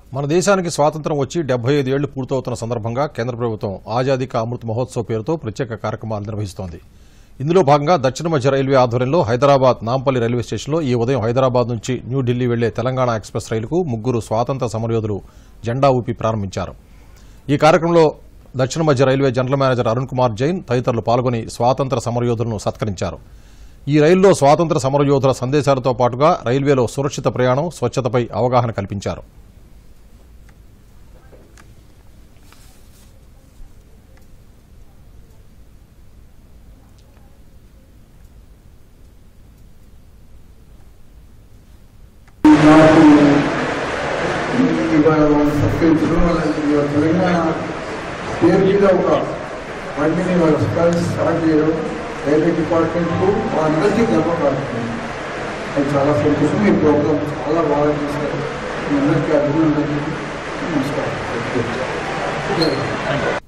మన దేశానికి స్వాతంత్రం వచ్చి డెబ్బై ఐదు ఏళ్లు పూర్తవుతున్న సందర్భంగా కేంద్ర ప్రభుత్వం ఆజాదీ కా అమృత్ మహోత్సవ్ పేరుతో ప్రత్యేక కార్యక్రమాలు నిర్వహిస్తోంది ఇందులో భాగంగా దక్షిణ మధ్య రైల్వే ఆధ్వర్యంలో హైదరాబాద్ నాంపల్లి రైల్వే స్టేషన్లో ఈ ఉదయం హైదరాబాద్ నుంచి న్యూఢిల్లీ వెళ్లే తెలంగాణ ఎక్స్ప్రెస్ రైలుకు ముగ్గురు స్వాతంత్ర సమరయోధులు జెండా ఊపి ప్రారంభించారు ఈ కార్యక్రమంలో దక్షిణ మధ్య railway general manager Arun Kumar Jain తదితరులు పాల్గొని స్వాతంత్ర సమరయోధులను సత్కరించారు ఈ రైల్లో స్వాతంత్ర సమరయోధుల సందేశాలతో పాటుగా రైల్వేలో సురక్షిత ప్రయాణం స్వచ్ఛతపై అవగాహన కల్పించారు నాకు ఇవాళ వాళ్ళు సత్కరించడం వల్ల ఇవాళ తెలంగాణ పేరు మీద ఒక బండిని వాళ్ళు స్టార్ట్ స్టార్ట్ చేయడం రైల్వే డిపార్ట్మెంట్కు వాళ్ళందరికీ గర్వపడుతుంది అది చాలా సంతోషం ఈ ప్రోగ్రామ్ చాలా బాగా చేశారు మీ అందరికీ అభినందనలు నమస్కారం